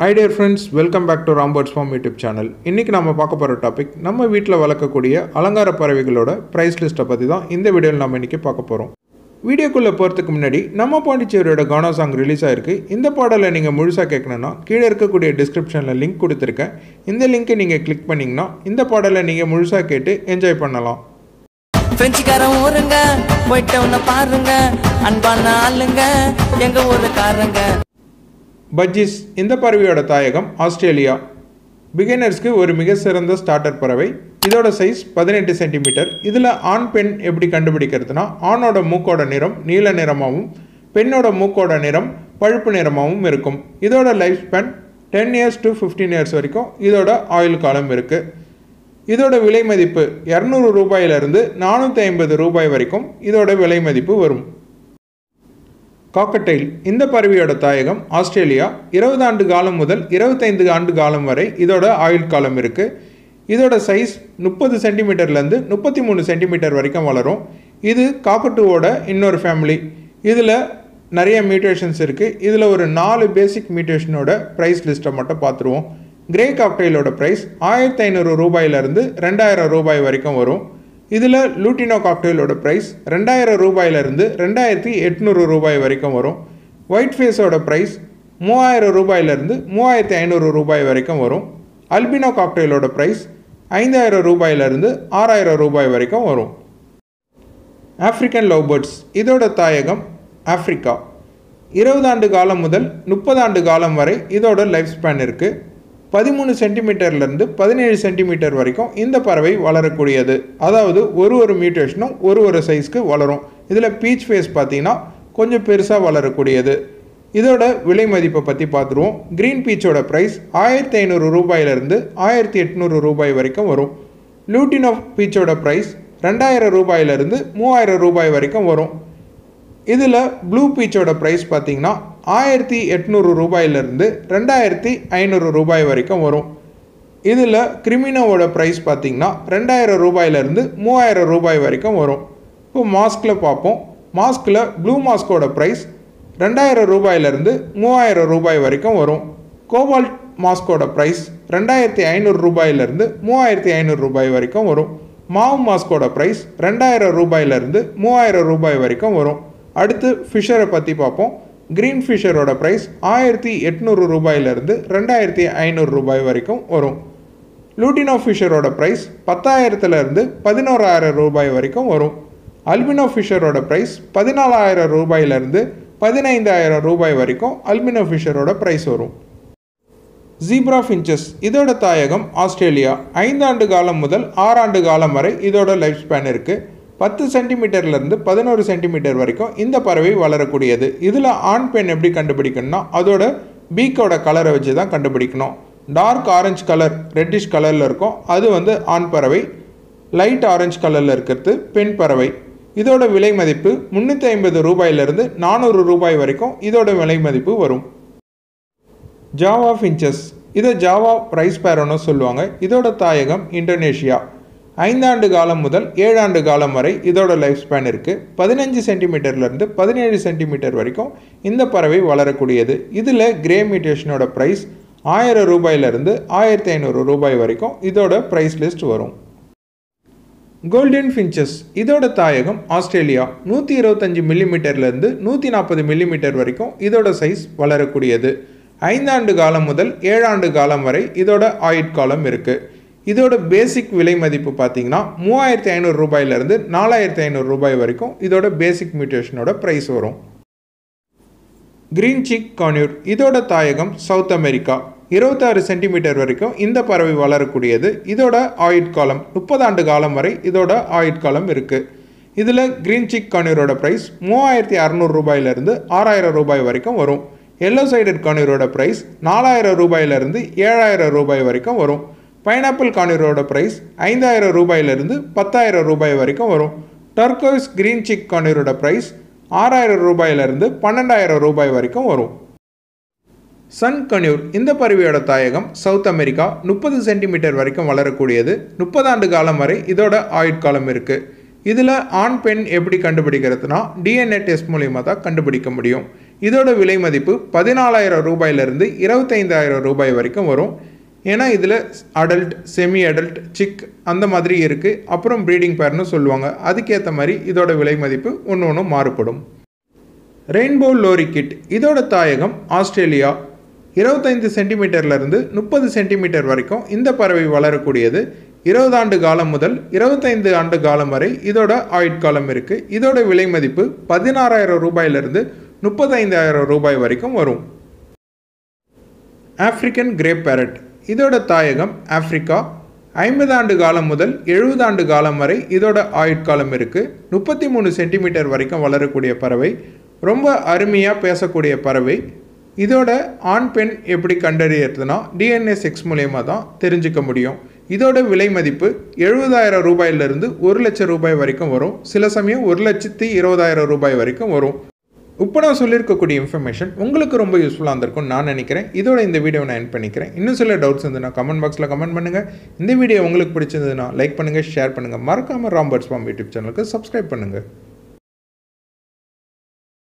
high dear friends welcome back to ராம்பர்ட்ஸ் farm YouTube channel இன்றைக்கி நம்ம பார்க்க போகிற டாபிக் நம்ம வீட்டில் வளர்க்கக்கூடிய அலங்கார பறவைகளோட ப்ரைஸ் லிஸ்ட்டை பற்றி தான் இந்த வீடியோவில் நம்ம இன்றைக்கி பார்க்க போகிறோம் வீடியோக்குள்ளே போகிறதுக்கு முன்னாடி நம்ம பாண்டிச்சேரியோட கானா சாங் ரிலீஸ் ஆயிருக்கு இந்த பாடலை நீங்கள் முழுசாக கேட்கணுன்னா கீழே இருக்கக்கூடிய டிஸ்கிரிப்ஷனில் லிங்க் கொடுத்துருக்கேன் இந்த லிங்க்கை நீங்கள் கிளிக் பண்ணிங்கன்னா இந்த பாடலை நீங்கள் முழுசாக கேட்டு என்ஜாய் பண்ணலாம் பிரெஞ்சுக்காரன் ஊருங்க போயிட்டு உன்னை பாருங்க அன்பான ஆளுங்க எங்க ஊருக்காரங்க பஜ்ஜிஸ் இந்த பறவையோட தாயகம் ஆஸ்திரேலியா பிகினர்ஸ்க்கு ஒரு மிக சிறந்த ஸ்டார்டர் பறவை இதோட சைஸ் பதினெட்டு சென்டிமீட்டர் இதில் ஆண் பெண் எப்படி கண்டுபிடிக்கிறதுனா ஆணோட மூக்கோட நிறம் நீல நிறமாகவும் பெண்ணோட மூக்கோட நிறம் பழுப்பு நிறமாகவும் இருக்கும் இதோட life span ten years to fifteen years வரைக்கும் இதோட ஆயுள் காலம் இருக்குது இதோட விலை மதிப்பு இரநூறு ரூபாயிலிருந்து நானூற்றி ஐம்பது ரூபாய் வரைக்கும் இதோட விலை மதிப்பு வரும் காக்கட்டைல் இந்த பறவையோட தாயகம் ஆஸ்திரேலியா இருபது ஆண்டு காலம் முதல் இருபத்தைந்து ஆண்டு காலம் வரை இதோட ஆயுள் காலம் இருக்குது இதோட சைஸ் முப்பது சென்டிமீட்டர்லேருந்து முப்பத்தி மூணு சென்டிமீட்டர் வரைக்கும் வளரும் இது காக்கட்டுவோட இன்னொரு ஃபேமிலி இதில் நிறைய மியூட்டேஷன்ஸ் இருக்குது இதில் ஒரு நாலு பேசிக் மியூட்டேஷனோட ப்ரைஸ் லிஸ்ட்டை மட்டும் பார்த்துருவோம் கிரே காக்டெயிலோட ப்ரைஸ் ஆயிரத்தி ஐநூறு ரூபாயிலிருந்து ரெண்டாயிரம் ரூபாய் வரைக்கும் வரும் இதில் லூட்டினோ காக்டெயிலோட ப்ரைஸ் ரெண்டாயிரம் ரூபாயிலிருந்து ரெண்டாயிரத்தி எட்நூறு ரூபாய் வரைக்கும் வரும் ஒயிட் ஃபேஸோட ப்ரைஸ் மூவாயிரம் ரூபாயிலிருந்து மூவாயிரத்தி ஐநூறு ரூபாய் வரைக்கும் வரும் அல்பினோ காக்டெயிலோட ப்ரைஸ் ஐந்தாயிரம் ரூபாயிலிருந்து ஆறாயிரம் ரூபாய் வரைக்கும் வரும் ஆப்பிரிக்கன் லவ் பேர்ட்ஸ் இதோட தாயகம் ஆப்பிரிக்கா இருபது ஆண்டு காலம் முதல் முப்பது ஆண்டு காலம் வரை இதோட லைஃப் ஸ்பேன் இருக்குது பதிமூணு சென்டிமீட்டர்லேருந்து பதினேழு சென்டிமீட்டர் வரைக்கும் இந்த பறவை வளரக்கூடியது அதாவது ஒரு ஒரு மியூட்டேஷனும் ஒரு ஒரு சைஸ்க்கு வளரும் இதில் பீச் ஃபேஸ் பார்த்தீங்கன்னா கொஞ்சம் பெருசாக வளரக்கூடியது இதோட விலை மதிப்பை பற்றி பார்த்துருவோம் க்ரீன் பீச்சோட ப்ரைஸ் ஆயிரத்தி ஐநூறு ரூபாயிலிருந்து ஆயிரத்தி எட்நூறு ரூபாய் வரைக்கும் வரும் லூட்டின் ஆஃப் பீச்சோட ப்ரைஸ் ரெண்டாயிரம் ரூபாயிலிருந்து மூவாயிரம் ரூபாய் வரைக்கும் வரும் இதில் ப்ளூ பீச்சோட ப்ரைஸ் பார்த்தீங்கன்னா ஆயிரத்தி எட்நூறு ரூபாயிலிருந்து ரெண்டாயிரத்தி ஐநூறு ரூபாய் வரைக்கும் வரும் இதில் கிரிமினோவோட ப்ரைஸ் பார்த்தீங்கன்னா ரெண்டாயிரம் ரூபாயிலிருந்து மூவாயிரம் ரூபாய் வரைக்கும் வரும் இப்போ மாஸ்கில் பார்ப்போம் மாஸ்கில் ப்ளூ மாஸ்கோட ப்ரைஸ் ரெண்டாயிரம் ரூபாயிலிருந்து மூவாயிரம் ரூபாய் வரைக்கும் வரும் கோபால்ட் மாஸ்கோட ப்ரைஸ் ரெண்டாயிரத்தி ஐநூறு ரூபாயிலிருந்து மூவாயிரத்தி ஐநூறு ரூபாய் வரைக்கும் வரும் மாவு மாஸ்கோட ப்ரைஸ் ரெண்டாயிரம் ரூபாயிலிருந்து மூவாயிரம் ரூபாய் வரைக்கும் வரும் அடுத்து ஃபிஷரை பற்றி பார்ப்போம் க்ரீன் ஃபிஷரோட ப்ரைஸ் ஆயிரத்தி எட்நூறு ரூபாயிலிருந்து ரெண்டாயிரத்தி ஐநூறு ரூபாய் வரைக்கும் வரும் லூட்டினோ ஃபிஷரோட ப்ரைஸ் பத்தாயிரத்துலேருந்து பதினோராயிரம் ரூபாய் வரைக்கும் வரும் அல்பினோ ஃபிஷரோட ப்ரைஸ் பதினாலாயிரம் ரூபாயிலிருந்து பதினைந்தாயிரம் ரூபாய் வரைக்கும் அல்பினோ ஃபிஷரோட ப்ரைஸ் வரும் ஜீப்ரா ஃபின்ச்சஸ் இதோட தாயகம் ஆஸ்திரேலியா ஐந்தாண்டு காலம் முதல் ஆறாண்டு காலம் வரை இதோட லைஃப் ஸ்பேன் இருக்குது பத்து சென்டிமீட்டர்லேருந்து பதினோரு சென்டிமீட்டர் வரைக்கும் இந்த பறவை வளரக்கூடியது இதில் ஆண் பெண் எப்படி கண்டுபிடிக்கணும்னா அதோட பீக்கோட கலரை வச்சு தான் கண்டுபிடிக்கணும் டார்க் ஆரஞ்சு கலர் ரெட்டிஷ் கலரில் இருக்கும் அது வந்து ஆண் பறவை லைட் ஆரஞ்சு கலரில் இருக்கிறது பெண் பறவை இதோட விலை மதிப்பு முந்நூற்றி ஐம்பது ரூபாயிலிருந்து நானூறு ரூபாய் வரைக்கும் இதோட விலை மதிப்பு வரும் ஜாவா ஃபின்ச்சஸ் இதை ஜாவா ப்ரைஸ் பேரோன்னு சொல்லுவாங்க இதோட தாயகம் இந்தோனேஷியா ஐந்தாண்டு காலம் முதல் ஏழாண்டு காலம் வரை இதோட லைஃப் ஸ்பேன் இருக்குது பதினஞ்சு சென்டிமீட்டர்லேருந்து பதினேழு சென்டிமீட்டர் வரைக்கும் இந்த பறவை வளரக்கூடியது இதில் கிரே மியூட்டேஷனோட ப்ரைஸ் ஆயிரம் ரூபாயிலிருந்து ஆயிரத்தி ஐநூறு ரூபாய் வரைக்கும் இதோட ப்ரைஸ் லிஸ்ட் வரும் கோல்டன் ஃபின்ச்சஸ் இதோட தாயகம் ஆஸ்திரேலியா நூற்றி இருபத்தஞ்சி மில்லிமீட்டர்லேருந்து நூற்றி நாற்பது மில்லிமீட்டர் வரைக்கும் இதோட சைஸ் வளரக்கூடியது ஐந்தாண்டு காலம் முதல் ஏழாண்டு காலம் வரை இதோட ஆயுட்காலம் இருக்குது இதோட பேசிக் விலை மதிப்பு பார்த்தீங்கன்னா மூவாயிரத்தி ஐநூறு ரூபாயிலிருந்து நாலாயிரத்தி ஐநூறு ரூபாய் வரைக்கும் இதோட பேசிக் மியூட்டேஷனோட ப்ரைஸ் வரும் கிரீன் சிக் கான்யூர் இதோட தாயகம் சவுத் அமெரிக்கா இருபத்தாறு சென்டிமீட்டர் வரைக்கும் இந்த பறவை வளரக்கூடியது இதோட ஆயுட்காலம் முப்பது ஆண்டு காலம் வரை இதோட ஆயுட்காலம் இருக்குது இதில் கிரீன் சிக் கான்யூரோட ப்ரைஸ் மூவாயிரத்தி அறநூறு ரூபாயிலிருந்து ஆறாயிரம் ரூபாய் வரைக்கும் வரும் எல்லோ சைடட் கான்யூரோட ப்ரைஸ் நாலாயிரம் ரூபாயிலிருந்து ஏழாயிரம் ரூபாய் வரைக்கும் வரும் பைனாப்பிள் கார்னிரோட ப்ரைஸ் ஐந்தாயிரம் ரூபாயிலிருந்து பத்தாயிரம் ரூபாய் வரைக்கும் வரும் டர்கோஸ் கிரீன் சிக் கார்னிரோட ப்ரைஸ் ஆறாயிரம் ரூபாயிலிருந்து பன்னெண்டாயிரம் ரூபாய் வரைக்கும் வரும் சன் கன்யூர் இந்த பறவையோட தாயகம் சவுத் அமெரிக்கா முப்பது சென்டிமீட்டர் வரைக்கும் வளரக்கூடியது முப்பது ஆண்டு காலம் வரை இதோட ஆயுட்காலம் இருக்குது இதில் ஆண் பெண் எப்படி கண்டுபிடிக்கிறதுனா டிஎன்ஏ டெஸ்ட் மூலியமாக தான் கண்டுபிடிக்க முடியும் இதோட விலை மதிப்பு பதினாலாயிரம் ரூபாயிலிருந்து இருபத்தைந்தாயிரம் ரூபாய் வரைக்கும் வரும் ஏன்னா இதில் அடல்ட் செமி அடல்ட் சிக் அந்த மாதிரி இருக்குது அப்புறம் ப்ரீடிங் பேர்னு சொல்லுவாங்க அதுக்கேற்ற மாதிரி இதோட விலை மதிப்பு ஒன்று ஒன்று மாறுபடும் ரெயின்போ லோரி கிட் இதோட தாயகம் ஆஸ்திரேலியா இருபத்தைந்து சென்டிமீட்டர்லேருந்து முப்பது சென்டிமீட்டர் வரைக்கும் இந்த பறவை வளரக்கூடியது இருபது ஆண்டு காலம் முதல் இருபத்தைந்து ஆண்டு காலம் வரை இதோட ஆயுட்காலம் இருக்குது இதோட விலை மதிப்பு பதினாறாயிரம் ரூபாயிலிருந்து முப்பத்தைந்தாயிரம் ரூபாய் வரைக்கும் வரும் ஆப்பிரிக்கன் கிரேப் பேரட் இதோட தாயகம் ஆப்பிரிக்கா ஐம்பது ஆண்டு காலம் முதல் எழுபது ஆண்டு காலம் வரை இதோட ஆயுட்காலம் இருக்குது முப்பத்தி மூணு சென்டிமீட்டர் வரைக்கும் வளரக்கூடிய பறவை ரொம்ப அருமையாக பேசக்கூடிய பறவை இதோட ஆண் பெண் எப்படி கண்டறியறதுனா டிஎன்ஏ செக்ஸ் மூலயமா தான் தெரிஞ்சுக்க முடியும் இதோட விலை மதிப்பு எழுபதாயிரம் ரூபாயிலிருந்து ஒரு லட்சம் ரூபாய் வரைக்கும் வரும் சில சமயம் ஒரு லட்சத்தி இருபதாயிரம் ரூபாய் வரைக்கும் வரும் இப்போ நான் சொல்லியிருக்கக்கூடிய இன்ஃபர்மேஷன் உங்களுக்கு ரொம்ப யூஸ்ஃபுல்லாக இருந்திருக்கும் நான் நினைக்கிறேன் இதோட இந்த வீடியோ நான் என் பண்ணிக்கிறேன் இன்னும் சில டவுட்ஸ் இருந்ததுன்னா கமெண்ட் பாக்ஸில் கமெண்ட் பண்ணுங்கள் இந்த வீடியோ உங்களுக்கு பிடிச்சிருந்ததுன்னா லைக் பண்ணுங்கள் ஷேர் பண்ணுங்கள் மறக்காமல் ராம்பர்ட்ஸ் ஃபார்ம் யூடியூப் சேனலுக்கு சப்ஸ்கிரைப் பண்ணுங்கள்